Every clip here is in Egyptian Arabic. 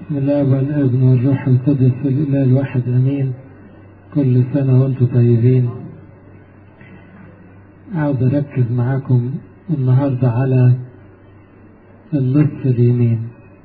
بسم الله والابن والروح القدس الاله الواحد امين كل سنه وانتم طيبين عاوز اركز معاكم النهارده على اللص اليمين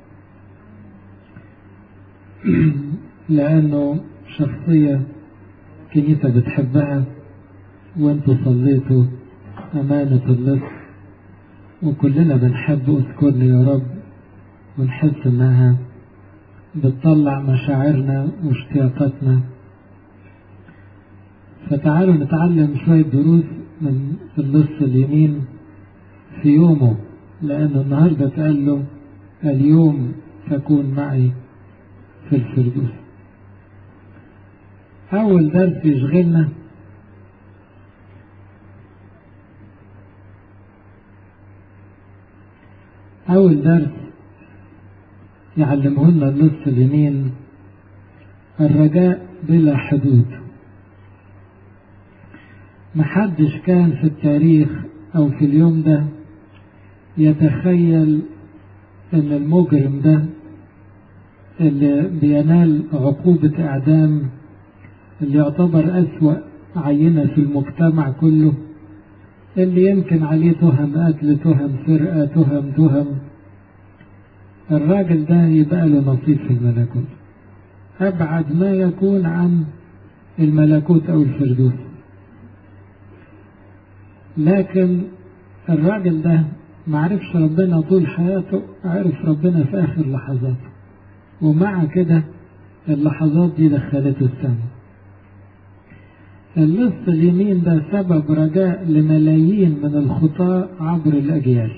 لانه شخصيه كنيسه بتحبها وانتوا صليتوا امانه اللص وكلنا بنحب اذكرني يا رب ونحس انها بتطلع مشاعرنا واشتياقاتنا فتعالوا نتعلم شوية دروس من اللص اليمين في يومه لأن النهاردة اتقال له اليوم تكون معي في الفردوس أول درس يشغلنا أول درس يعلمه لنا النص اليمين الرجاء بلا حدود محدش كان في التاريخ أو في اليوم ده يتخيل أن المجرم ده اللي بينال عقوبة إعدام اللي يعتبر أسوأ عينة في المجتمع كله اللي يمكن عليه تهم قتل تهم سرقة تهم تهم الراجل ده يبقى له نصيب في الملكوت أبعد ما يكون عن الملكوت أو الفردوس لكن الراجل ده ما عرفش ربنا طول حياته عرف ربنا في آخر لحظاته ومع كده اللحظات دي دخلته السماء اللص اليمين ده سبب رجاء لملايين من الخطاة عبر الأجيال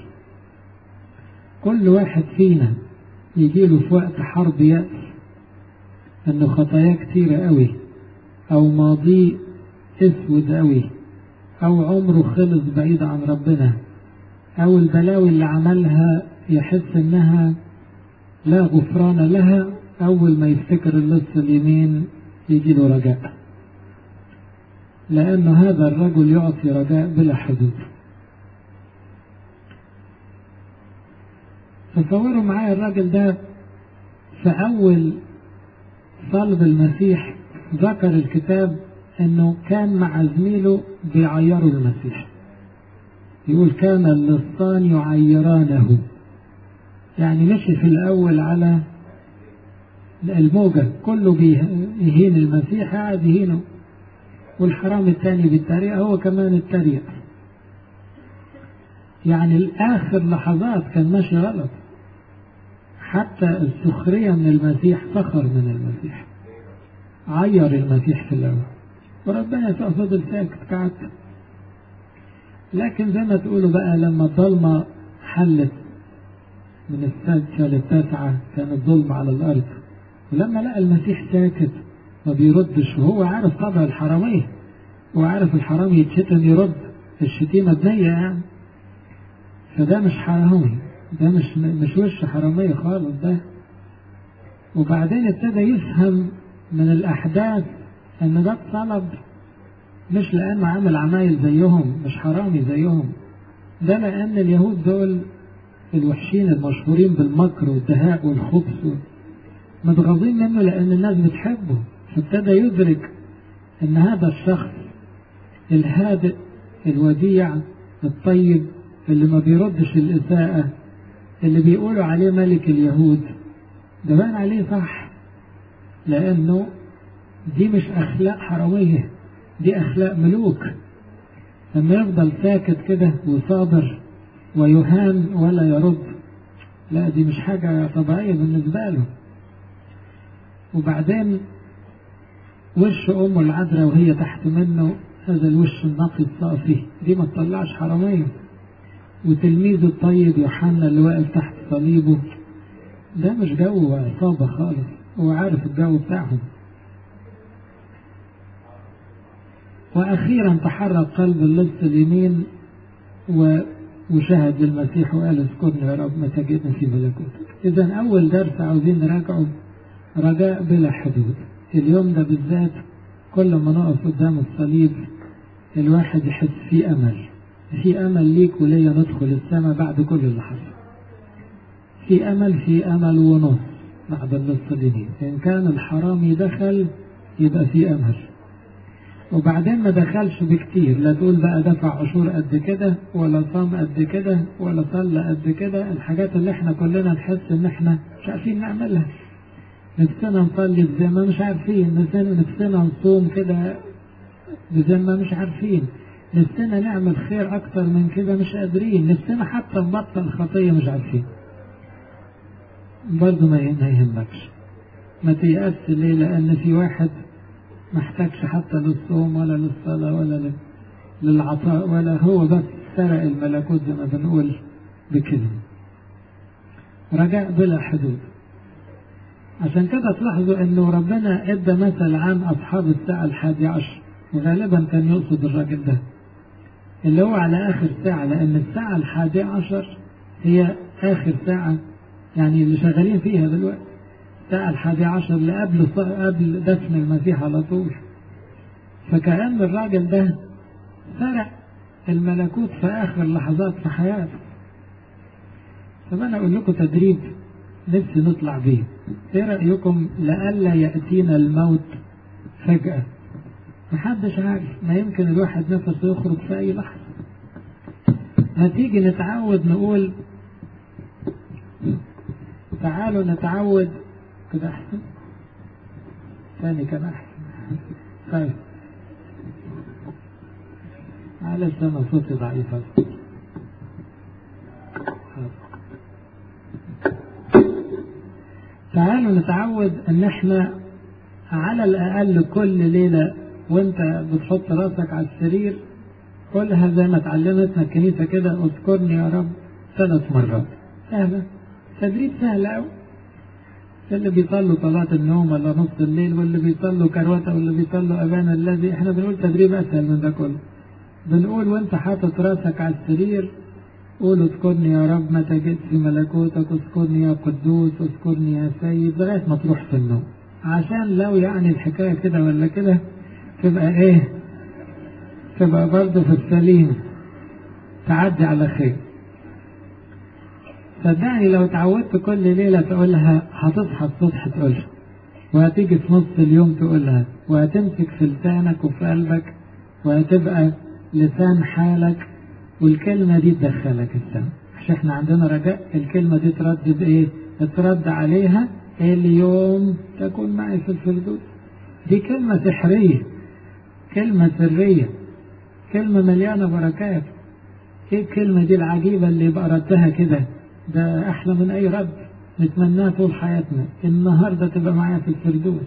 كل واحد فينا يجيله في وقت حرب يأس انه خطاياه كتيرة قوي او ماضيه اسود قوي او عمره خلص بعيد عن ربنا او البلاوي اللي عملها يحس انها لا غفران لها اول ما يفتكر اللص اليمين يجيله رجاء لأن هذا الرجل يعطي رجاء بلا حدود تصوروا معايا الراجل ده في أول صلب المسيح ذكر الكتاب أنه كان مع زميله بيعيروا المسيح يقول كان اللصان يعيرانه يعني مشي في الأول على الموجة كله بيهين المسيح قاعد يهينه والحرام الثاني بالتريقة هو كمان التريق يعني الآخر لحظات كان ماشي غلط حتى السخرية من المسيح سخر من المسيح عير المسيح في الأول وربنا فضل ساكت كعت لكن زي ما تقولوا بقى لما الظلمة حلت من السادسة للتاسعة كانت ظلمة على الأرض ولما لقى المسيح ساكت ما بيردش وهو عارف طبع الحرامية وعارف الحرامي يتشتم يرد الشتيمة بنية يعني فده مش حرامي ده مش مش وش حرامية خالص ده وبعدين ابتدى يفهم من الأحداث إن ده اتصلب مش لأنه عامل عمايل زيهم مش حرامي زيهم ده لأن اليهود دول الوحشين المشهورين بالمكر والدهاء والخبث متغاظين منه لأن الناس بتحبه فابتدى يدرك ان هذا الشخص الهادئ الوديع الطيب اللي ما بيردش الإساءة اللي بيقولوا عليه ملك اليهود ده بان عليه صح لأنه دي مش أخلاق حرامية دي أخلاق ملوك لما يفضل ساكت كده وصابر ويهان ولا يرد لا دي مش حاجة طبيعية بالنسبة له وبعدين وش أمه العذراء وهي تحت منه هذا الوش النقي الصافي دي ما تطلعش حرامية وتلميذه الطيب يوحنا اللي واقف تحت صليبه ده مش جو عصابة خالص هو عارف الجو بتاعهم وأخيرا تحرك قلب اللص اليمين و وشهد للمسيح وقال اذكرني يا رب متى جئنا في ملكوتك إذا أول درس عاوزين نراجعه رجاء بلا حدود اليوم ده بالذات كل ما نقف قدام الصليب الواحد يحس في أمل في أمل ليك وليا ندخل السماء بعد كل اللي حصل في أمل في أمل ونص بعد النص اليمين إن كان الحرامي دخل يبقى في أمل وبعدين ما دخلش بكتير لا تقول بقى دفع عشور قد كده ولا صام قد كده ولا صلى قد كده الحاجات اللي احنا كلنا نحس ان احنا مش عارفين نعملها نفسنا نصلي بذمة مش عارفين نفسنا نفسنا نصوم كده بذمة مش عارفين نفسنا نعمل خير أكتر من كده مش قادرين نفسنا حتى نبطل خطية مش عارفين برضه ما يهمكش ما تيأس ليه لأن في واحد ما احتاجش حتى للصوم ولا للصلاة ولا للعطاء ولا هو بس سرق الملكوت زي ما بنقول بكلمة رجاء بلا حدود عشان كده تلاحظوا انه ربنا ادى مثل عن اصحاب الساعة الحادي عشر وغالبا كان يقصد الراجل ده اللي هو على اخر ساعة لان الساعة الحادي عشر هي اخر ساعة يعني اللي شغالين فيها دلوقتي الساعة الحادي عشر اللي قبل قبل دفن المسيح على طول فكأن الراجل ده سرق الملكوت في آخر لحظات في حياته طب أنا أقول لكم تدريب نفسي نطلع بيه إيه رأيكم لئلا يأتينا الموت فجأة محدش عارف ما يمكن الواحد نفسه يخرج في أي لحظة ما تيجي نتعود نقول تعالوا نتعود كده أحسن ثاني كان أحسن طيب معلش أنا صوتي ضعيف تعالوا نتعود ان احنا على الاقل كل ليلة وانت بتحط راسك على السرير قولها زي ما اتعلمتنا الكنيسة كده اذكرني يا رب ثلاث مرات سهلة تدريب سهل قوي اللي بيصلوا صلاة النوم ولا نص الليل واللي بيصلوا كروته واللي بيصلوا أبانا الذي احنا بنقول تدريب أسهل من ده كله بنقول وانت حاطط راسك على السرير قول اذكرني يا رب متى جئت في ملكوتك اذكرني يا قدوس اذكرني يا سيد لغاية ما تروح في النوم عشان لو يعني الحكاية كده ولا كده تبقى ايه تبقى برضه في السليم تعدي على خير صدقني لو اتعودت كل ليلة تقولها هتصحى الصبح تقولها وهتيجي في نص اليوم تقولها وهتمسك في لسانك وفي قلبك وهتبقى لسان حالك والكلمة دي تدخلك السماء عشان احنا عندنا رجاء الكلمة دي ترد بايه ترد عليها اليوم تكون معي في الفردوس دي كلمة سحرية كلمة سرية كلمة مليانة بركات ايه الكلمة دي العجيبة اللي يبقى ردها كده ده احلى من اي رد نتمناه طول حياتنا النهاردة تبقى معايا في الفردوس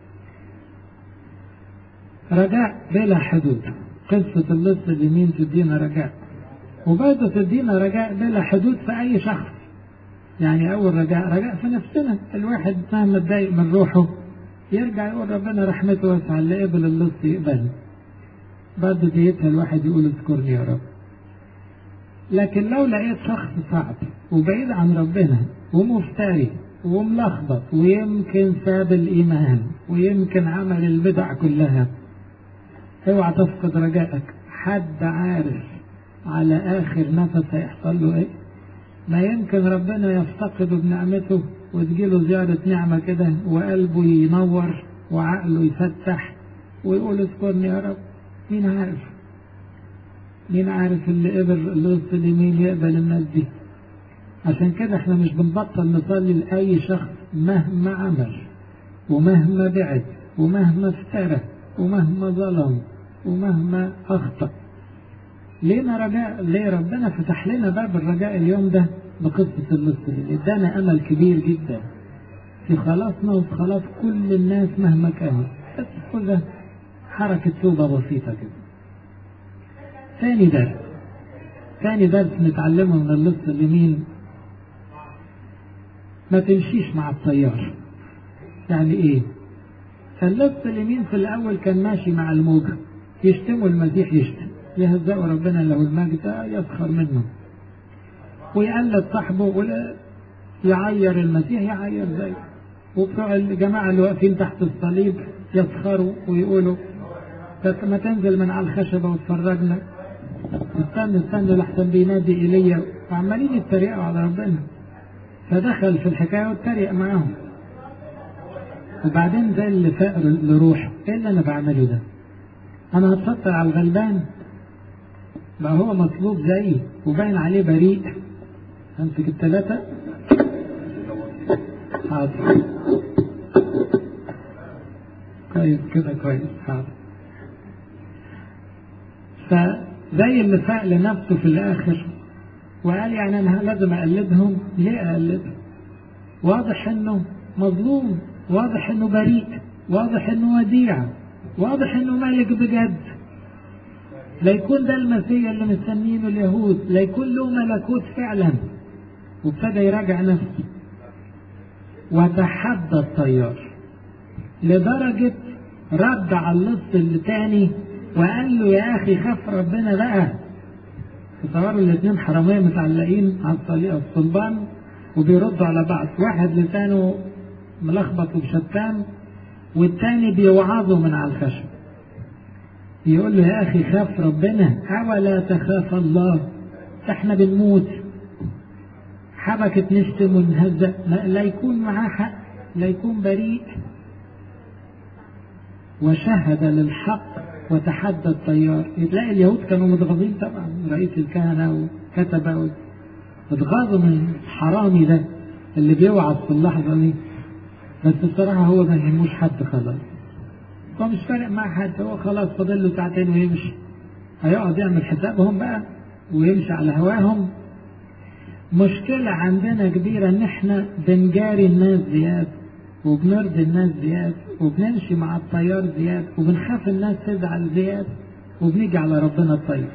رجاء بلا حدود قصة اللص اليمين تدينا رجاء وبرضه تدينا رجاء بلا حدود في أي شخص يعني أول رجاء رجاء في نفسنا الواحد مهما اتضايق من روحه يرجع يقول ربنا رحمته واسعة اللي قبل اللص يقبل برضه ديتها الواحد يقول اذكرني يا رب لكن لو لقيت شخص صعب وبعيد عن ربنا ومفتري وملخبط ويمكن ساب الإيمان ويمكن عمل البدع كلها اوعى تفقد رجائك حد عارف على آخر نفس هيحصل له إيه ما يمكن ربنا يفتقده بنعمته وتجيله زيادة نعمة كده وقلبه ينور وعقله يفتح ويقول اذكرني يا رب مين عارف مين عارف اللي قبل اللص اليمين يقبل الناس دي عشان كده احنا مش بنبطل نصلي لأي شخص مهما عمل ومهما بعد ومهما افترى ومهما ظلم ومهما أخطأ لينا رجاء ليه ربنا فتح لنا باب الرجاء اليوم ده بقصة اللص اللي ادانا أمل كبير جدا في خلاصنا وفي خلاص كل الناس مهما كانوا بس كل حركة توبة بسيطة كده ثاني درس ثاني درس نتعلمه من اللص اليمين ما تمشيش مع التيار يعني ايه اللص اليمين في الاول كان ماشي مع الموجة يشتموا المسيح يشتم يهزقوا ربنا له المجد يسخر منه ويقلد صاحبه ولا يعير المسيح يعير زيه وبتوع الجماعة اللي واقفين تحت الصليب يسخروا ويقولوا ما تنزل من على الخشبة وتفرجنا استنى استنى لحسن بينادي ايليا وعمالين يتريقوا على ربنا فدخل في الحكايه واتريق معاهم وبعدين زي اللي فقر لروحه ايه اللي انا بعمله ده انا هتسطر على الغلبان بقى هو مطلوب زيي وباين عليه بريء همسك الثلاثة حاضر كويس كده كويس حاضر فزي اللي فاق لنفسه في الاخر وقال يعني انا لازم اقلدهم ليه اقلدهم واضح انه مظلوم واضح انه بريء واضح انه وديع واضح انه ملك بجد لا يكون ده المسيح اللي مستنينه اليهود لا يكون له ملكوت فعلا وابتدى يراجع نفسه وتحدى الطيار لدرجة رد على اللص اللي تاني وقال له يا اخي خاف ربنا بقى تصوروا الاثنين حرامية متعلقين على الصلبان وبيردوا على بعض واحد لسانه ملخبط وبشتان والتاني بيوعظه من على الخشب يقول له يا اخي خاف ربنا اولا تخاف الله احنا بنموت حبكت نشتم ونهزق لا يكون معاه حق لا يكون بريء وشهد للحق وتحدى الطيار تلاقي اليهود كانوا متغاظين طبعا رئيس الكهنة وكتبة اتغاظوا من الحرامي ده اللي بيوعظ في اللحظة دي بس بصراحة هو ما يهموش حد خلاص هو مش فارق مع حد هو خلاص فاضل له ساعتين ويمشي هيقعد يعمل حسابهم بقى ويمشي على هواهم مشكلة عندنا كبيرة ان احنا بنجاري الناس زيادة وبنرضي الناس زيادة وبنمشي مع الطيار زيادة وبنخاف الناس تزعل زيادة وبنيجي على ربنا الطيب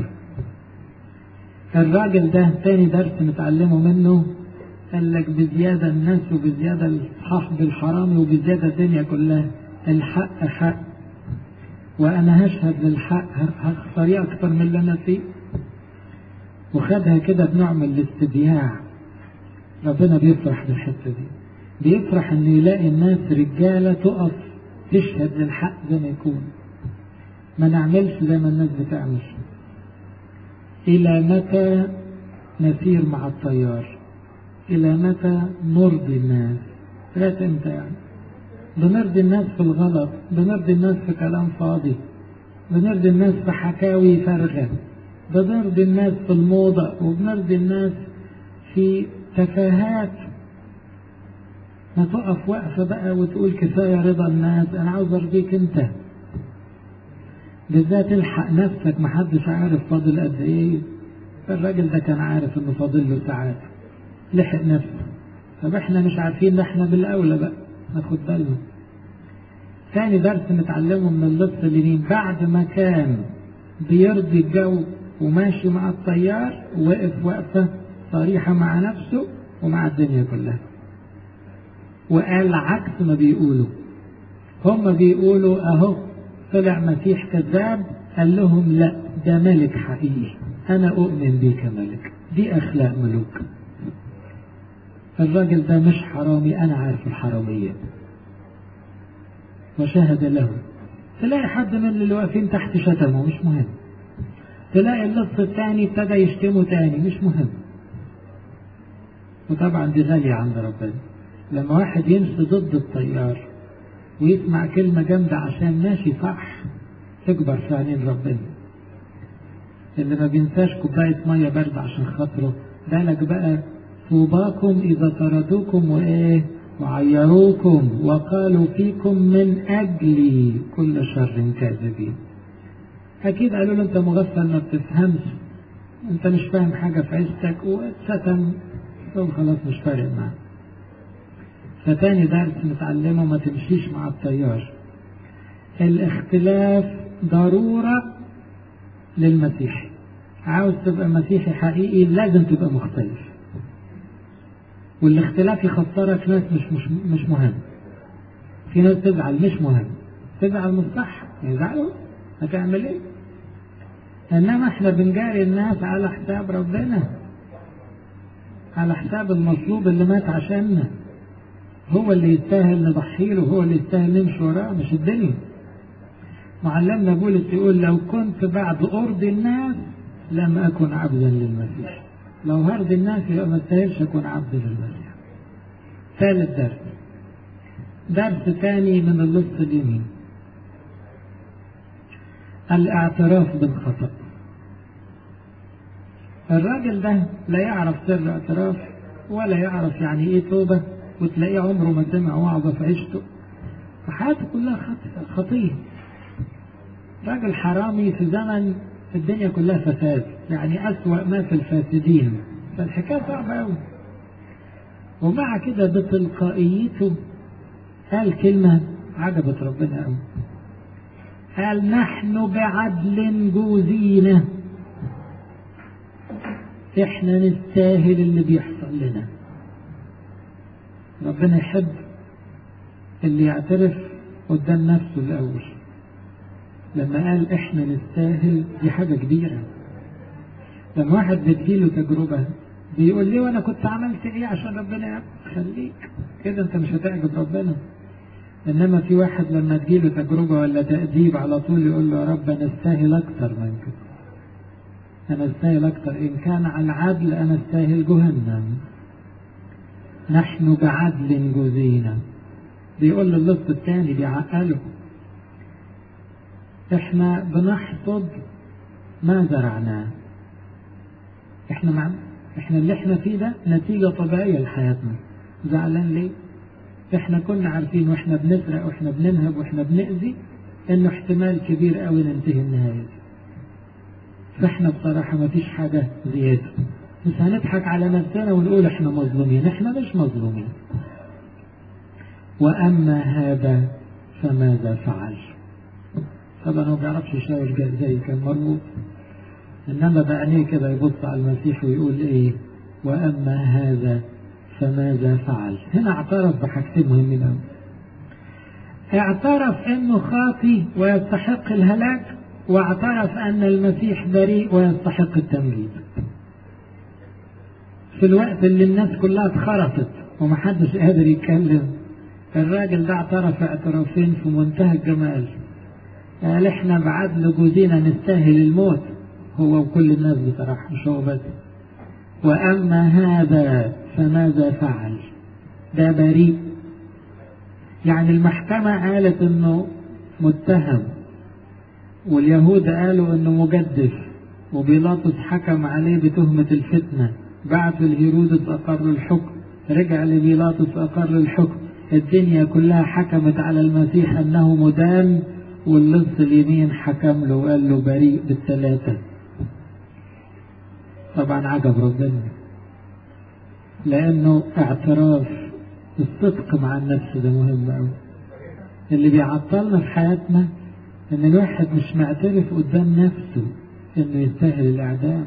الراجل ده تاني درس نتعلمه منه قال لك بزيادة الناس وبزيادة الصحاح بالحرام وبزيادة الدنيا كلها الحق حق وأنا هشهد للحق هخسر أكتر من اللي أنا فيه وخدها كده بنوع من الاستبياع ربنا بيفرح بالحتة دي بيفرح إنه يلاقي الناس رجالة تقف تشهد للحق زي ما يكون ما نعملش زي ما الناس بتعمل إلى متى نسير مع التيار إلى متى نرضي الناس لغاية إمتى يعني بنرضي الناس في الغلط بنرضي الناس في كلام فاضي بنرضي الناس في حكاوي فارغة بنرضي الناس في الموضة وبنرضي الناس في تفاهات ما تقف وقفة بقى وتقول كفاية رضا الناس أنا عاوز أرضيك أنت بالذات الحق نفسك محدش عارف فاضل قد إيه الراجل ده كان عارف إنه فاضل له ساعات لحق نفسه طب إحنا مش عارفين ده إحنا بالأولى بقى ناخد بالنا ثاني درس نتعلمه من اللص اللي بعد ما كان بيرضي الجو وماشي مع الطيار وقف وقفة صريحة مع نفسه ومع الدنيا كلها وقال عكس ما بيقولوا هم بيقولوا اهو طلع مسيح كذاب قال لهم لا ده ملك حقيقي انا اؤمن بيه كملك دي اخلاق ملوك الراجل ده مش حرامي انا عارف الحرامية وشهد له تلاقي حد من اللي واقفين تحت شتمه مش مهم تلاقي اللص الثاني ابتدى يشتمه تاني مش مهم وطبعا دي غالية عند ربنا لما واحد يمشي ضد الطيار ويسمع كلمة جامدة عشان ماشي صح تكبر في عينين ربنا اللي ما بينساش كوباية مية باردة عشان خاطره بالك بقى طوباكم إذا طردوكم وإيه وعيروكم وقالوا فيكم من أجلي كل شر كاذبين أكيد قالوا له أنت مغفل ما بتفهمش أنت مش فاهم حاجة في عيشتك واتشتم قول خلاص مش فارق معاك فتاني درس نتعلمه ما تمشيش مع التيار الاختلاف ضرورة للمسيح عاوز تبقى مسيحي حقيقي لازم تبقى مختلف والاختلاف يخسرك ناس مش مش مش مهم في ناس تزعل مش مهم تزعل مش صح يزعلوا هتعمل ايه انما احنا بنجاري الناس على حساب ربنا على حساب المطلوب اللي مات عشاننا هو اللي يستاهل نضحي له هو اللي يستاهل نمشي وراه مش الدنيا معلمنا بولس يقول لو كنت بعد أرضي الناس لم أكن عبدا للمسيح لو هرضي الناس يبقى ما استاهلش أكون عبد للمسيح ثالث درس درس ثاني من اللص اليمين الاعتراف بالخطأ الراجل ده لا يعرف سر اعتراف ولا يعرف يعني ايه توبة وتلاقيه عمره ما سمع وعظة في عيشته فحياته كلها خطية راجل حرامي في زمن الدنيا كلها فساد يعني أسوأ ما في الفاسدين فالحكاية صعبة أوي ومع كده بتلقائيته قال كلمة عجبت ربنا أوي قال نحن بعدل جوزينا احنا نستاهل اللي بيحصل لنا ربنا يحب اللي يعترف قدام نفسه الأول لما قال احنا نستاهل دي حاجة كبيرة لما واحد بتجيله تجربة بيقول لي وانا كنت عملت ايه عشان ربنا يخليك كده انت مش هتعجب ربنا انما في واحد لما تجيله تجربة ولا تأديب على طول يقول له يا رب انا استاهل اكتر من كده انا استاهل اكتر ان كان على العدل انا استاهل جهنم نحن بعدل جزينا بيقول للص الثاني بيعقله احنا بنحصد ما زرعناه احنا مع احنا اللي احنا فيه ده نتيجة طبيعية لحياتنا زعلان ليه احنا كنا عارفين واحنا بنسرق واحنا بننهب واحنا بنأذي انه احتمال كبير قوي ننتهي النهاية فاحنا بصراحة ما فيش حاجة زيادة مش هنضحك على نفسنا ونقول احنا مظلومين احنا مش مظلومين واما هذا فماذا فعل طبعا هو ما بيعرفش يشاور زي كان مربوط انما بعينيه كده يبص على المسيح ويقول ايه واما هذا فماذا فعل هنا اعترف بحاجتين مهمين قوي اعترف انه خاطي ويستحق الهلاك واعترف ان المسيح بريء ويستحق التمجيد في الوقت اللي الناس كلها اتخرطت ومحدش قادر يتكلم الراجل ده اعترف اعترافين في منتهى الجمال قال احنا بعدل جوزينا نستاهل الموت هو وكل الناس بصراحة مش هو بس وأما هذا فماذا فعل ده بريء يعني المحكمة قالت انه متهم واليهود قالوا انه مجدف وبيلاطس حكم عليه بتهمة الفتنة بعتوا لهيرودس أقر الحكم رجع لبيلاطس أقر الحكم الدنيا كلها حكمت على المسيح أنه مدان واللص اليمين حكم له وقال له بريء بالثلاثة طبعا عجب ربنا لأنه اعتراف الصدق مع النفس ده مهم أوي اللي بيعطلنا في حياتنا إن الواحد مش معترف قدام نفسه إنه يستاهل الإعدام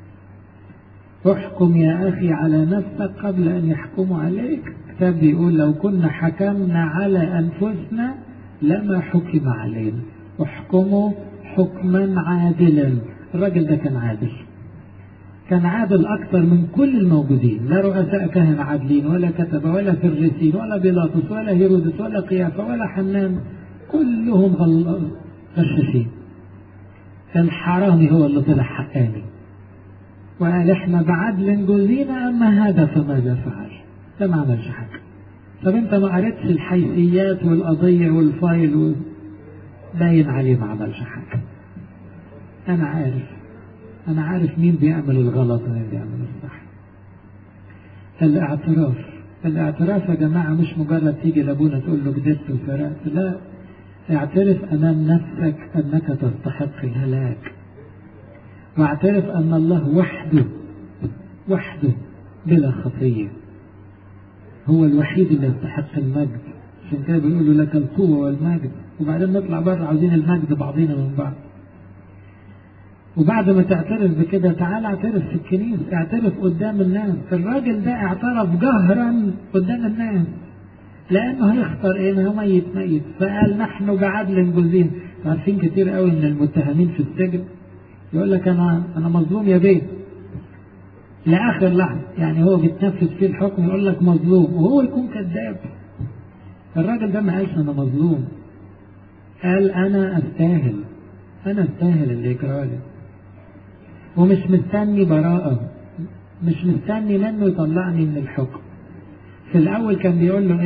احكم يا أخي على نفسك قبل أن يحكموا عليك الكتاب بيقول لو كنا حكمنا على أنفسنا لما حكم علينا احكموا حكما عادلا الراجل ده كان عادل كان عادل أكثر من كل الموجودين لا رؤساء كهنة عادلين ولا كتبة ولا فريسين ولا بيلاطس ولا هيرودس ولا قيافة ولا حنان كلهم غشاشين الحرامي هو اللي طلع حقاني وقال احنا بعدل جوزينا اما هذا فماذا فعل ده ما عملش حاجه طب انت ما قريتش الحيثيات والقضيه والفايل و... باين عليه ما عملش حاجه انا عارف انا عارف مين بيعمل الغلط ومين بيعمل الصح الاعتراف الاعتراف يا جماعه مش مجرد تيجي لابونا تقول له كدبت وسرقت لا اعترف امام نفسك انك تستحق الهلاك واعترف ان الله وحده وحده بلا خطيه هو الوحيد اللي يستحق المجد عشان كده بيقولوا لك القوه والمجد وبعدين نطلع بره عاوزين المجد بعضينا من بعض وبعد ما تعترف بكده تعال اعترف في الكنيسه اعترف قدام الناس الراجل ده اعترف جهرا قدام الناس لانه هيختار ايه ما هو ميت ميت فقال نحن بعدل جزين عارفين كتير قوي ان المتهمين في السجن يقول لك انا انا مظلوم يا بيه لاخر لحظه يعني هو بيتنفذ فيه الحكم يقول لك مظلوم وهو يكون كذاب الراجل ده ما قالش انا مظلوم قال انا استاهل انا استاهل اللي يجرالي ومش مستني براءة مش مستني منه يطلعني من الحكم في الاول كان بيقول له ايه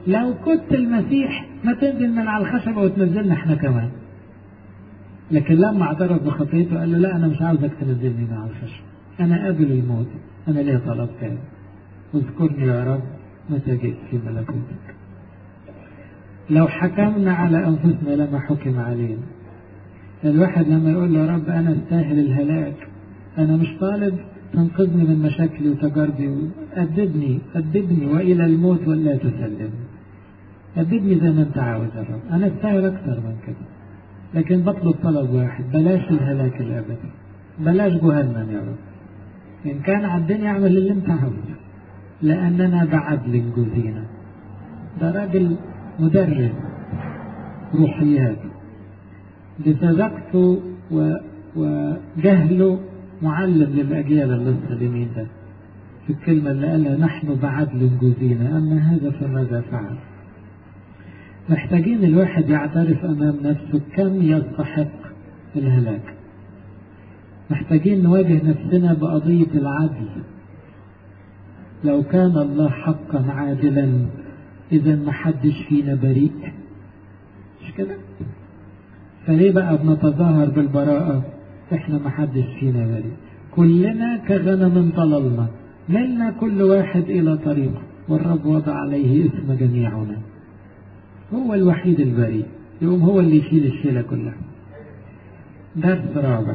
لو كنت المسيح ما تنزل من على الخشبة وتنزلنا احنا كمان لكن لما اعترف بخطيته قال له لا انا مش عاوزك تنزلني من على الخشبة انا قابل الموت انا ليه طلب تاني اذكرني يا رب متى جئت في ملكوتك لو حكمنا على انفسنا لما حكم علينا الواحد لما يقول له يا رب انا استاهل الهلاك انا مش طالب تنقذني من مشاكلي وتجاربي أدبني أدبني وإلى الموت ولا تسلمني أدبني زي ما أنت عاوز يا رب أنا أستاهل أكثر من كده لكن بطلب طلب واحد بلاش الهلاك الأبدي بلاش جهنم يا رب إن كان على الدنيا اعمل اللي أنت عاوزه لأننا بعدل جزينا ده راجل مدرس روحيات بسذاجته و... وجهله معلم للأجيال اللي لسه اليمين ده في الكلمة اللي قالها نحن بعدل جزينا أما هذا فماذا فعل محتاجين الواحد يعترف أمام نفسه كم يستحق الهلاك محتاجين نواجه نفسنا بقضية العدل لو كان الله حقا عادلا إذا ما حدش فينا بريء مش كده فليه بقى بنتظاهر بالبراءة احنا ما حدش فينا بريء كلنا كغنم ضللنا ملنا كل واحد الى طريقه والرب وضع عليه اسم جميعنا هو الوحيد البريء يقوم هو اللي يشيل الشيلة كلها درس رابع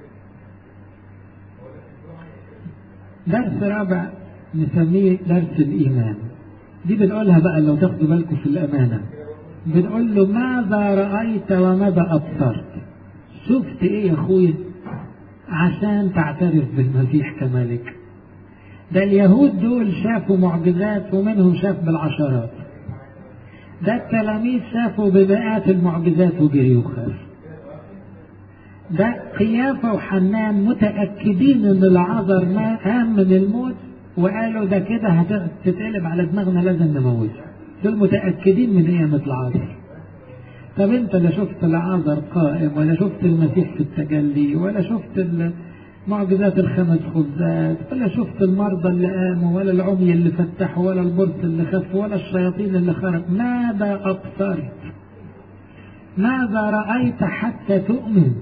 درس رابع نسميه درس الإيمان دي بنقولها بقى لو تاخدوا بالكم في الأمانة بنقول له ماذا رأيت وماذا أبصرت شفت إيه يا أخويا عشان تعترف بالمسيح كملك ده اليهود دول شافوا معجزات ومنهم شاف بالعشرات ده التلاميذ شافوا بمئات المعجزات وجريوا خاف ده قيافة وحنان متأكدين ان العذر ما قام من الموت وقالوا ده كده هتتقلب على دماغنا لازم نموته دول متأكدين من قيامة العذر طب انت لا شفت العذر قائم ولا شفت المسيح في التجلي ولا شفت معجزات الخمس خبزات ولا شفت المرضى اللي قاموا ولا العمي اللي فتحوا ولا البرص اللي خف ولا الشياطين اللي خرج ماذا أبصرت ماذا رأيت حتى تؤمن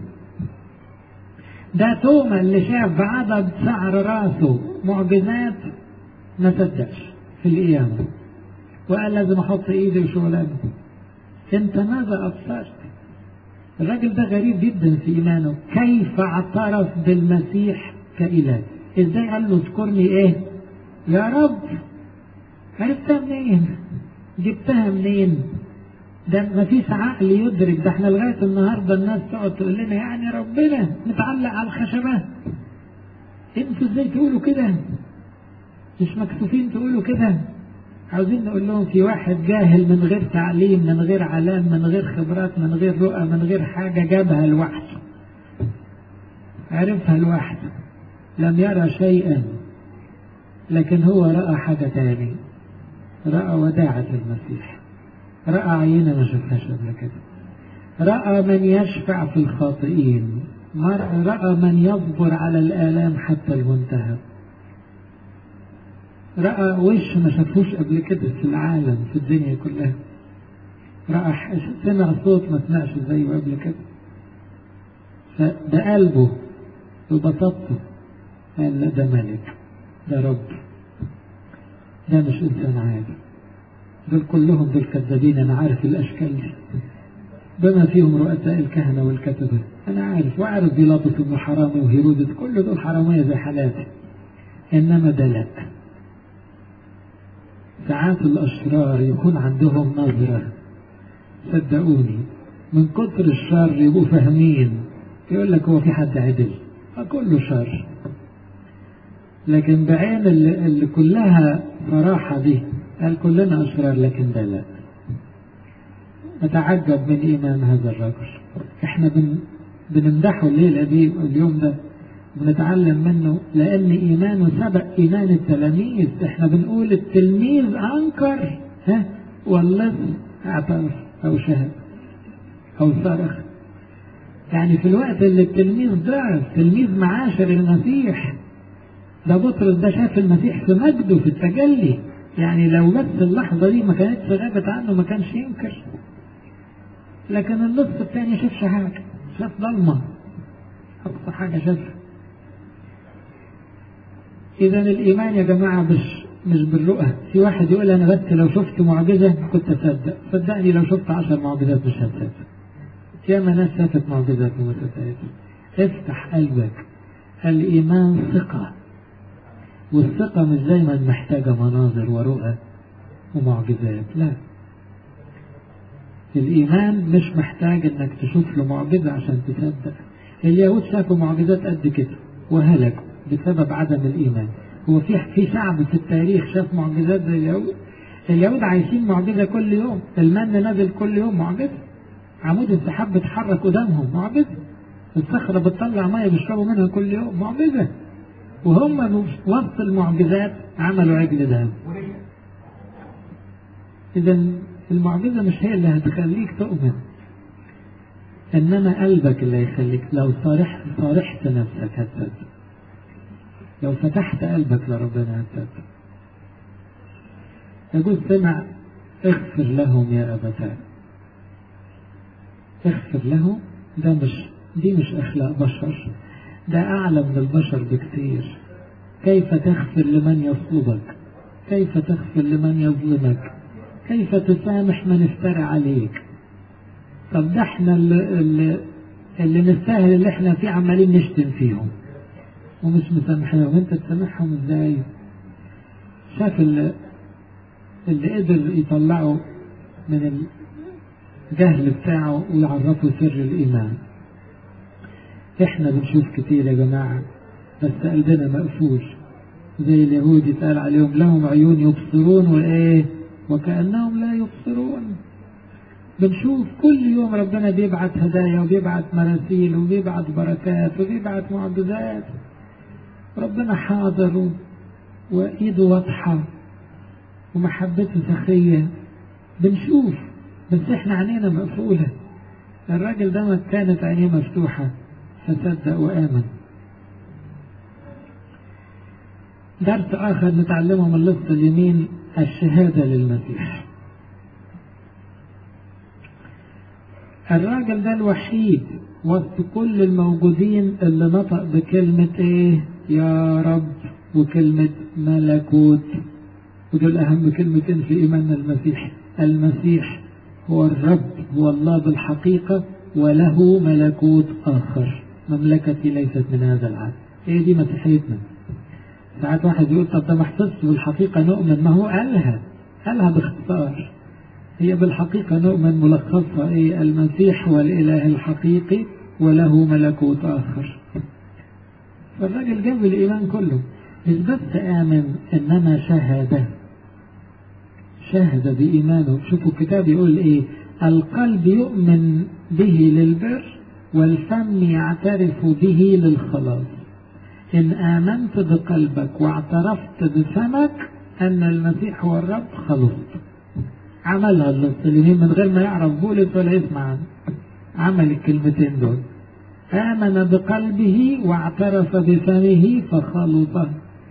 ده توما اللي شاف بعدد شعر راسه معجزات ما صدقش في القيامة وقال لازم احط ايدي وشغلانه انت ماذا ابصرت الراجل ده غريب جدا في ايمانه كيف اعترف بالمسيح كاله ازاي قال له اذكرني ايه يا رب عرفتها منين جبتها منين ده ما فيش عقل يدرك ده احنا لغايه النهارده الناس تقعد تقول لنا يعني ربنا متعلق على الخشبات انتوا ازاي تقولوا كده مش مكسوفين تقولوا كده عاوزين نقول لهم في واحد جاهل من غير تعليم من غير علام من غير خبرات من غير رؤى من غير حاجة جابها لوحده عرفها لوحده لم يرى شيئا لكن هو رأى حاجة تاني رأى وداعة المسيح رأى عينة ما شافهاش قبل كده رأى من يشفع في الخاطئين رأى من يصبر على الآلام حتى المنتهى رأى وش ما شافوش قبل كده في العالم في الدنيا كلها رأى سمع صوت ما سمعش زيه قبل كده فده قلبه وبسطته قال لا ده ملك ده رب ده مش إنسان عادي دول كلهم دول كذابين أنا عارف الأشكال دي بما فيهم رؤساء الكهنة والكتبة أنا عارف وعارف بيلاطس بن حرامي وهيرودس كل دول حرامية زي حالاتي إنما ده لأ ساعات الأشرار يكون عندهم نظرة صدقوني من كتر الشر يبقوا فاهمين يقول لك هو في حد عدل كله شر لكن بعين اللي, اللي كلها صراحة دي قال كلنا أشرار لكن ده لا نتعجب من إيمان هذا الرجل احنا بن بنمدحه الليلة دي اليوم ده بنتعلم منه لأن إيمانه سبق إيمان التلاميذ إحنا بنقول التلميذ أنكر ها واللص اعترف أو شهد أو صرخ يعني في الوقت اللي التلميذ ضعف تلميذ معاشر المسيح ده بطرس ده شاف المسيح في مجده في التجلي يعني لو بس اللحظة دي ما كانتش غابت عنه ما كانش ينكر لكن النص الثاني شافش حاجة شاف ضلمة أقصى حاجة شافها إذا الإيمان يا جماعة مش مش بالرؤى في واحد يقول أنا بس لو شفت معجزة كنت أصدق صدقني لو شفت عشر معجزات مش هتصدق ياما ناس شافت معجزات وما صدقتش افتح قلبك الإيمان ثقة والثقة مش دايما محتاجة مناظر ورؤى ومعجزات لا الإيمان مش محتاج إنك تشوف له معجزة عشان تصدق اليهود شافوا معجزات قد كده وهلكوا بسبب عدم الإيمان هو في في شعب في التاريخ شاف معجزات زي اليهود اليهود عايشين معجزة كل يوم المن نزل كل يوم معجزة عمود السحاب بيتحرك قدامهم معجزة الصخرة بتطلع مية بيشربوا منها كل يوم معجزة وهم وسط المعجزات عملوا عجل ذهب إذا المعجزة مش هي اللي هتخليك تؤمن إنما قلبك اللي هيخليك لو صارح صارحت نفسك هتصدق لو فتحت قلبك لربنا هتصدق يقول سمع اغفر لهم يا أبتاه اغفر لهم ده مش دي مش أخلاق بشر ده أعلى من البشر بكثير كيف تغفر لمن يصلبك كيف تغفر لمن يظلمك كيف تسامح من افترى عليك طب ده احنا اللي, اللي, اللي نستاهل اللي احنا فيه عمالين نشتم فيهم ومش مسامحينهم انت تسامحهم ازاي شاف اللي, اللي قدر يطلعه من الجهل بتاعه ويعرفه سر الايمان احنا بنشوف كتير يا جماعة بس قلبنا مقفول زي اليهود يتقال عليهم لهم عيون يبصرون وايه وكأنهم لا يبصرون بنشوف كل يوم ربنا بيبعت هدايا وبيبعت مراسيل وبيبعت بركات وبيبعت معجزات ربنا حاضر وإيده واضحة ومحبته سخية بنشوف بس احنا عينينا مقفولة الراجل ده ما كانت عينيه مفتوحة فصدق وآمن درس آخر نتعلمه من لص اليمين الشهادة للمسيح الراجل ده الوحيد وسط كل الموجودين اللي نطق بكلمة ايه يا رب وكلمة ملكوت ودول أهم كلمتين في إيماننا المسيح المسيح هو الرب هو الله بالحقيقة وله ملكوت آخر مملكتي ليست من هذا العالم هي دي مسيحيتنا ساعات واحد يقول طب ده ما حفظش بالحقيقة نؤمن ما هو قالها قالها باختصار هي بالحقيقة نؤمن ملخصها ايه المسيح هو الإله الحقيقي وله ملكوت آخر فالراجل جاب الإيمان كله مش بس آمن إنما شهد شهد بإيمانه شوفوا الكتاب يقول إيه القلب يؤمن به للبر والفم يعترف به للخلاص إن آمنت بقلبك واعترفت بفمك أن المسيح هو الرب خلصت عملها المسلمين من غير ما يعرف بولس ولا يسمع عنه عمل الكلمتين دول آمن بقلبه واعترف بفمه فخلص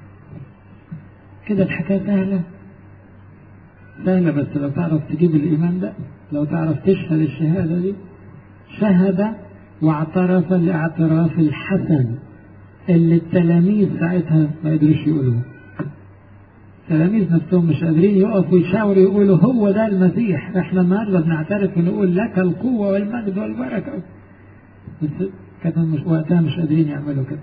كده الحكاية سهلة سهلة بس لو تعرف تجيب الإيمان ده لو تعرف تشهد الشهادة دي شهد واعترف الاعتراف الحسن اللي التلاميذ ساعتها ما قدروش يقولوه التلاميذ نفسهم مش قادرين يقفوا يشاوروا يقولوا هو ده المسيح احنا النهارده بنعترف ونقول لك القوه والمجد والبركه بس كانوا مش وقتها مش قادرين يعملوا كده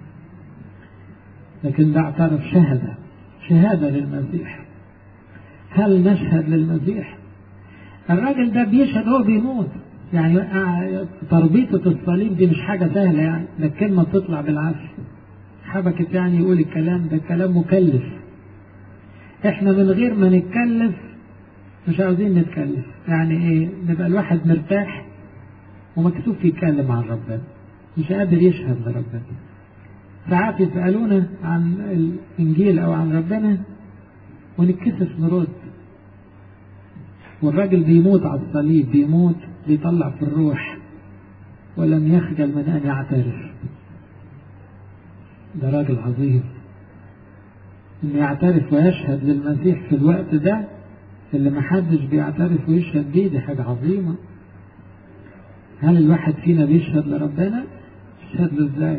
لكن ده اعترف شهاده شهاده للمسيح هل نشهد للمسيح الراجل ده بيشهد هو بيموت يعني تربيطة الصليب دي مش حاجة سهلة يعني ده الكلمة بتطلع بالعافية حبكت يعني يقول الكلام ده كلام مكلف احنا من غير ما نتكلف مش عاوزين نتكلف يعني ايه نبقى الواحد مرتاح ومكتوب يتكلم عن ربنا مش قادر يشهد لربنا ساعات يسألونا عن الإنجيل أو عن ربنا ونتكسف نرد والراجل بيموت على الصليب بيموت بيطلع في الروح ولم يخجل من أن يعترف ده راجل عظيم انه يعترف ويشهد للمسيح في الوقت ده اللي محدش بيعترف ويشهد بيه دي حاجة عظيمة هل الواحد فينا بيشهد لربنا؟ تشهد له ازاي؟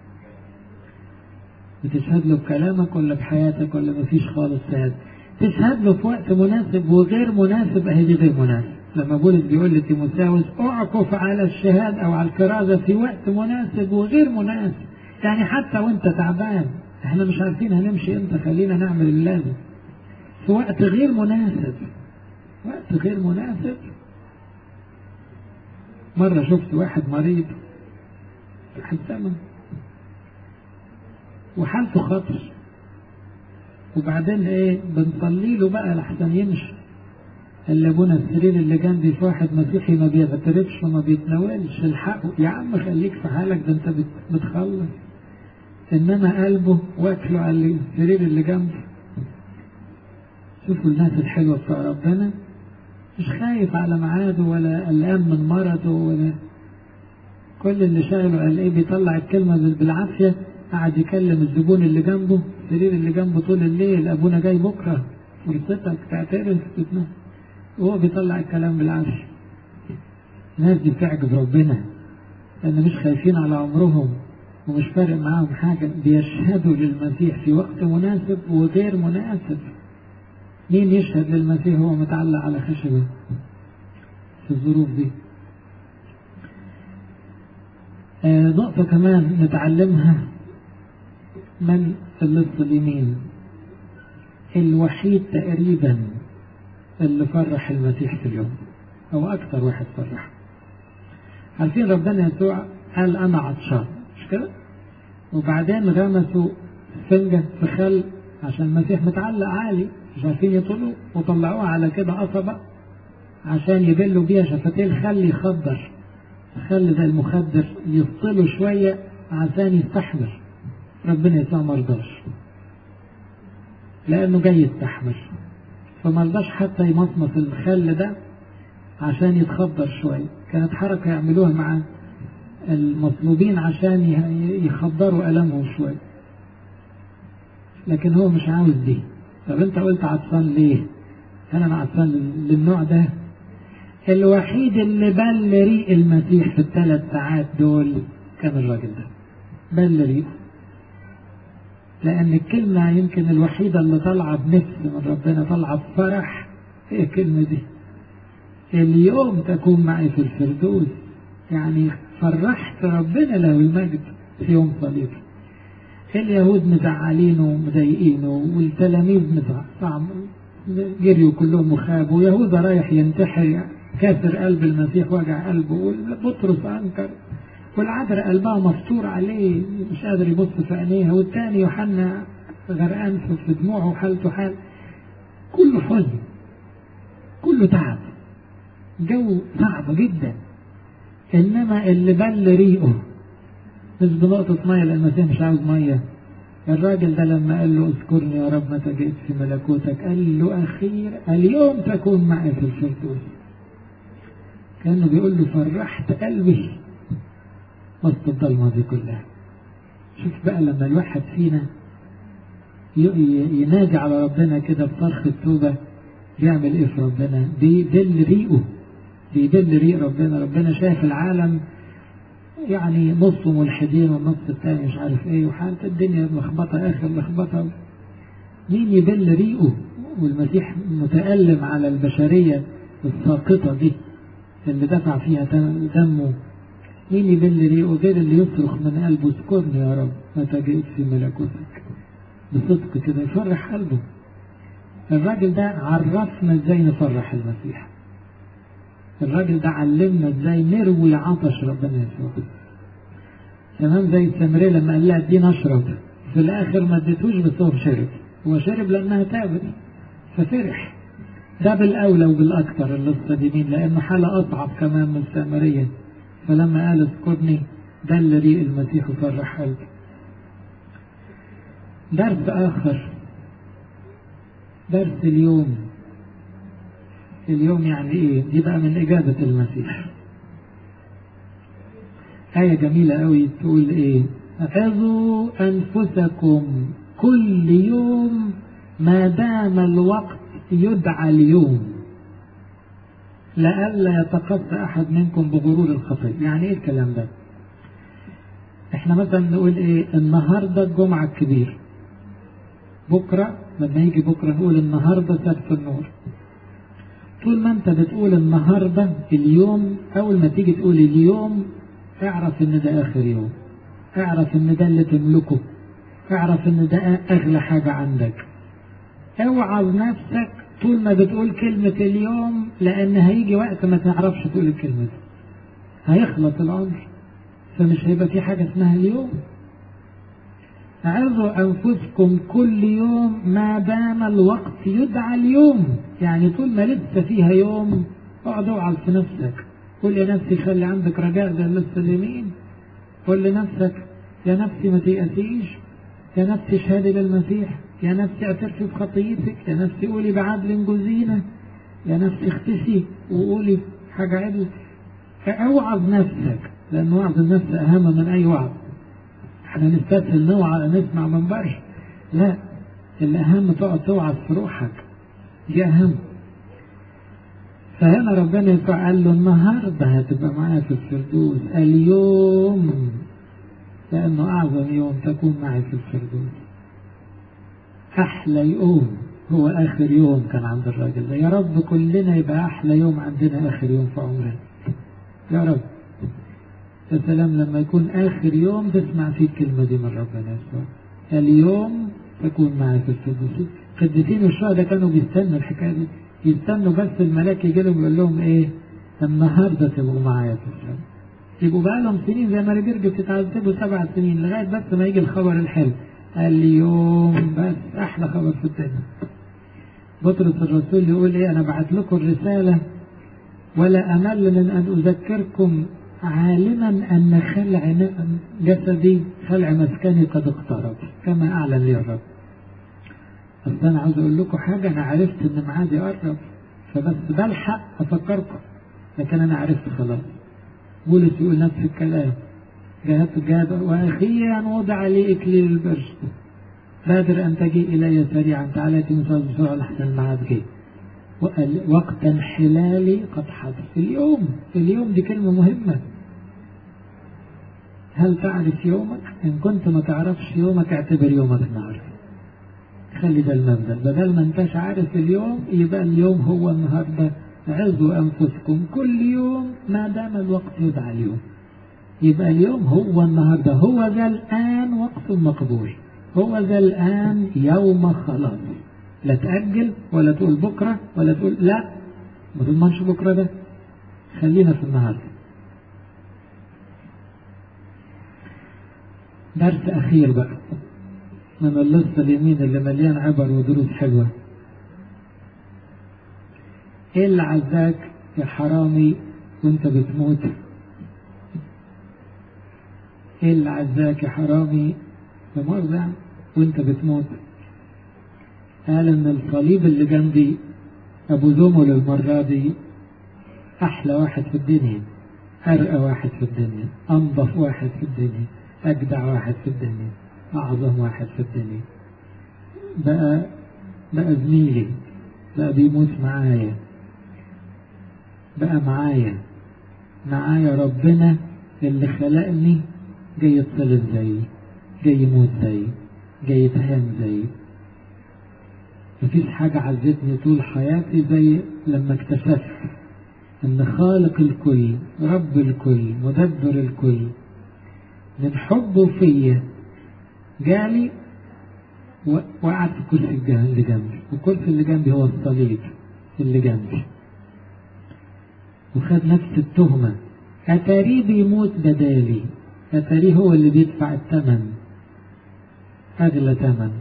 بتشهد له بكلامك ولا بحياتك ولا مفيش خالص شهاد؟ تشهد له في وقت مناسب وغير مناسب اهي دي غير مناسب لما بولس بيقول لتيموثاوس اعكف على الشهاد او على الكرازه في وقت مناسب وغير مناسب يعني حتى وانت تعبان احنا مش عارفين هنمشي امتى خلينا نعمل اللازم في وقت غير مناسب وقت غير مناسب مرة شفت واحد مريض واحد زمن وحالته خطر وبعدين ايه بنصلي له بقى لحسن يمشي قال ابونا السرير اللي جنبي في واحد مسيحي ما بيعترفش وما بيتناولش الحقه يا عم خليك في حالك ده انت بتخلص انما قلبه واكله على السرير اللي جنبه شوفوا الناس الحلوه بتوع ربنا مش خايف على ميعاده ولا قلقان من مرضه ولا كل اللي شغله قال ايه بيطلع الكلمه بالعافيه قعد يكلم الزبون اللي جنبه السرير اللي جنبه طول الليل ابونا جاي بكره فرصتك تعترف تتنام وهو بيطلع الكلام بالعافيه الناس دي بتعجب ربنا لان مش خايفين على عمرهم ومش فارق معاهم حاجه بيشهدوا للمسيح في وقت مناسب وغير مناسب مين يشهد للمسيح وهو متعلق على خشبه في الظروف دي آه نقطة كمان نتعلمها من اللص اليمين الوحيد تقريبا اللي فرح المسيح في اليوم أو أكثر واحد فرح عارفين ربنا يسوع قال أنا عطشان مش كده؟ وبعدين غمسوا سفنجة في خل عشان المسيح متعلق عالي مش عارفين يطلوا وطلعوها على كده قصبة عشان يبلوا بيها شفتيه الخل يخضر الخل ده المخدر يفصله شوية عشان يستحمل ربنا يسوع ما رضاش لأنه جاي يستحمل فما رضاش حتى يمصمص الخل ده عشان يتخدر شوية كانت حركة يعملوها مع المصلوبين عشان يخدروا ألمهم شوية لكن هو مش عاوز دي طب انت قلت عطسان ليه انا عطسان للنوع ده الوحيد اللي بل ريق المسيح في الثلاث ساعات دول كان الراجل ده بل ريقه لأن الكلمة يمكن الوحيدة اللي طالعة بنفس من ربنا طالعة بفرح هي الكلمة دي اليوم تكون معي في الفردوس يعني فرحت ربنا له المجد في يوم صليب اليهود مزعلينه ومضايقينه والتلاميذ مزعلين جريوا كلهم وخابوا يهوذا رايح ينتحر كافر قلب المسيح وجع قلبه وبطرس انكر والعذراء قلبها مفتور عليه مش قادر يبص في عينيها والتاني يوحنا غرقان في دموعه وحالته حال كله حزن كله تعب جو صعب جدا انما اللي بل ريقه مش بنقطة مية لأن المسيح مش عاوز مية الراجل ده لما قال له اذكرني يا رب متى جئت في ملكوتك قال له أخير اليوم تكون معي في الفردوس كأنه بيقول له فرحت قلبي وسط الضلمة دي كلها شوف بقى لما الواحد فينا ينادي على ربنا كده بصرخ التوبة بيعمل ايه في ربنا بيدل ريقه بيدل ريق ربنا ربنا شايف العالم يعني نصه ملحدين والنص الثاني مش عارف ايه وحالة الدنيا ملخبطة اخر لخبطة مين يبل ريقه والمسيح متألم على البشرية الساقطة دي اللي دفع فيها دمه مين يبل ريقه غير اللي يصرخ من قلبه اذكرني يا رب متى جئت في ملكوتك بصدق كده يفرح قلبه الراجل ده عرفنا ازاي نفرح المسيح الراجل ده علمنا ازاي نروي عطش ربنا يسوع تمام زي السامرية لما قال لها اديني اشرب في الاخر ما اديتوش بس هو شرب هو شرب لانها تابت ففرح ده بالاولى وبالاكثر القصه دي مين لانه حاله اصعب كمان من السامريه فلما قال اذكرني ده اللي ريق المسيح وفرح قلبي درس اخر درس اليوم اليوم يعني ايه دي بقى من اجابة المسيح آية جميلة قوي تقول ايه احفظوا انفسكم كل يوم ما دام الوقت يدعى اليوم لئلا يتقصى أحد منكم بغرور الخطية يعني إيه الكلام ده إحنا مثلا نقول إيه النهاردة الجمعة الكبير بكرة لما يجي بكرة نقول النهاردة سبت النور طول ما انت بتقول النهاردة اليوم اول ما تيجي تقول اليوم اعرف ان ده اخر يوم اعرف ان ده اللي تملكه اعرف ان ده اغلى حاجة عندك اوعظ نفسك طول ما بتقول كلمة اليوم لان هيجي وقت ما تعرفش تقول الكلمة دي هيخلص العمر فمش هيبقى في حاجة اسمها اليوم عظوا أنفسكم كل يوم ما دام الوقت يدعى اليوم يعني طول ما لسه فيها يوم اقعد اوعظ في نفسك قول يا نفسي خلي عندك رجاء زي لسه اليمين قول لنفسك يا نفسي ما تيأسيش يا نفسي شهادي للمسيح يا نفسي اعترفي بخطيتك يا نفسي قولي بعدل جزينة يا نفسي اختشي وقولي حاجة عدل اوعظ نفسك لأن وعظ النفس أهم من أي وعظ احنا نستسهل نوعى نسمع من بره لا الأهم تقعد توعظ في روحك دي أهم فهنا ربنا يسوع قال له النهارده هتبقى معايا في الفردوس اليوم لأنه أعظم يوم تكون معي في الفردوس أحلى يوم هو آخر يوم كان عند الراجل ده يا رب كلنا يبقى أحلى يوم عندنا آخر يوم في عمرنا يا رب يا سلام لما يكون آخر يوم تسمع فيه الكلمة دي من ربنا يسوع اليوم تكون معي في الفردوس قديسين الشهداء كانوا بيستنوا الحكاية دي يستنوا بس الملاك يجي لهم يقول لهم ايه النهارده تبقوا معايا في السماء يبقوا بقى لهم سنين زي ما رجل بتتعذبوا سبع سنين لغايه بس ما يجي الخبر الحلو اليوم بس احلى خبر في الدنيا بطرس الرسول يقول ايه انا بعت لكم الرساله ولا امل من ان اذكركم عالما ان خلع جسدي خلع مسكني قد اقترب كما اعلن لي الرب بس انا عاوز اقول لكم حاجه انا عرفت ان ميعادي قرب فبس بلحق افكركم لكن انا عرفت خلاص بولس يقول نفس الكلام جاءت جاد واخيرا وضع لي اكليل البر بادر ان تجي الي سريعا تعالى تنسى بسرعه لحسن الميعاد جه وقت انحلالي قد حدث اليوم اليوم دي كلمه مهمه هل تعرف يومك؟ إن كنت ما تعرفش يومك اعتبر يومك النهارده. خلي ده المبدأ بدل ما انتش عارف اليوم يبقى اليوم هو النهارده عظوا أنفسكم كل يوم ما دام الوقت يدعى اليوم. يبقى اليوم هو النهارده هو ذا الآن وقت مقبول. هو ذا الآن يوم خلاص. لا تأجل ولا تقول بكرة ولا تقول لا ما تضمنش بكرة ده. خلينا في النهارده. درس أخير بقى من اللصة اليمين اللي مليان عبر ودروس حلوة ايه اللي عزاك يا حرامي وانت بتموت ايه اللي عزاك يا حرامي بمؤاخذة وانت بتموت قال ان الصليب اللي جنبي ابو زمل المرة دي احلى واحد في الدنيا ارقى واحد في الدنيا انظف واحد في الدنيا أجدع واحد في الدنيا أعظم واحد في الدنيا بقى بقى زميلي بقى بيموت معايا بقى معايا معايا ربنا اللي خلقني جاي يتصلب زيي جاي يموت زيي جاي يتهان زيي مفيش حاجة عزتني طول حياتي زي لما اكتشفت ان خالق الكل رب الكل مدبر الكل من حبه فيا جالي وقعد في كرسي اللي جنبي والكرسي اللي جنبي هو الصليب اللي جنبي وخد نفس التهمة أتاريه بيموت بدالي أتاريه هو اللي بيدفع الثمن أغلى ثمن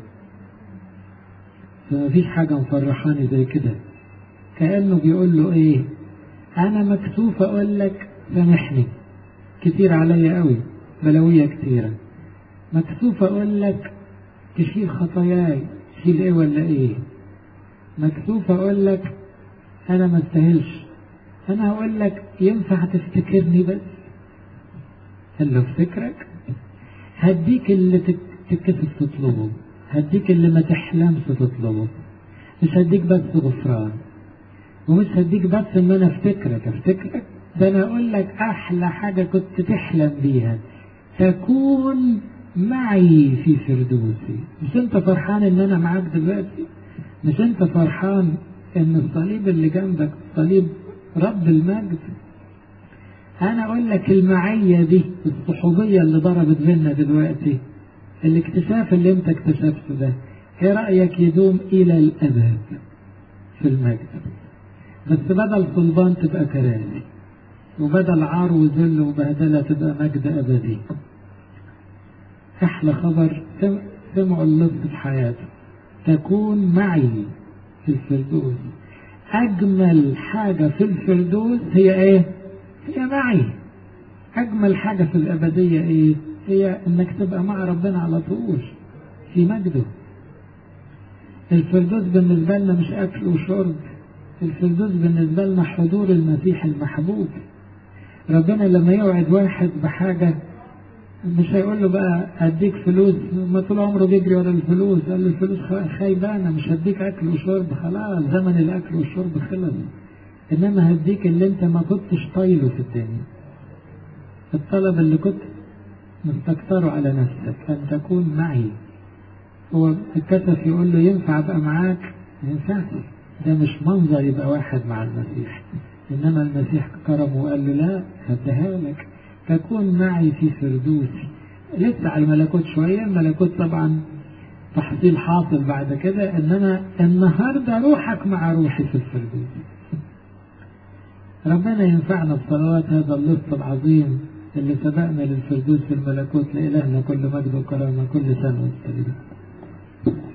فما فيش حاجة مفرحاني زي كده كأنه بيقول له إيه أنا مكسوف أقول لك سامحني كتير عليا قوي بلوية كتيرة مكسوف أقول لك تشيل خطاياي تشيل إيه ولا إيه مكسوف أقول لك أنا ما استاهلش أنا هقول لك ينفع تفتكرني بس قال له افتكرك هديك اللي تتكسف تطلبه هديك اللي ما تحلمش تطلبه مش هديك بس غفران ومش هديك بس ان انا افتكرك افتكرك ده انا اقول لك احلى حاجة كنت تحلم بيها تكون معي في فردوسي مش انت فرحان ان انا معاك دلوقتي مش انت فرحان ان الصليب اللي جنبك صليب رب المجد انا اقول لك المعية دي الصحوبية اللي ضربت بينا دلوقتي الاكتشاف اللي انت اكتشفته ده ايه رأيك يدوم الى الابد في المجد بس بدل صلبان تبقى كراسي وبدل عار وذل وبهدلة تبقى مجد ابدي احلى خبر سمعوا اللص في حياته تكون معي في الفردوس اجمل حاجة في الفردوس هي ايه هي معي اجمل حاجة في الابدية ايه هي انك تبقى مع ربنا على طول في مجده الفردوس بالنسبة لنا مش اكل وشرب الفردوس بالنسبة لنا حضور المسيح المحبوب ربنا لما يوعد واحد بحاجة مش هيقول له بقى هديك فلوس ما طول عمره بيجري ورا الفلوس قال له الفلوس خايبانة مش هديك أكل وشرب خلاص زمن الأكل والشرب خلص إنما هديك اللي أنت ما كنتش طايله في الدنيا الطلب اللي كنت مستكتره على نفسك أن تكون معي هو الكتف يقول له ينفع أبقى معاك ما ينفعش ده مش منظر يبقى واحد مع المسيح إنما المسيح كرمه وقال له لا هديها لك تكون معي في فردوسي لسه على الملكوت شوية الملكوت طبعا تحصيل حاصل بعد كده إنما النهاردة روحك مع روحي في الفردوس ربنا ينفعنا بصلوات هذا اللص العظيم اللي سبقنا للفردوس في الملكوت لإلهنا كل مجد وكرامة كل سنة وانت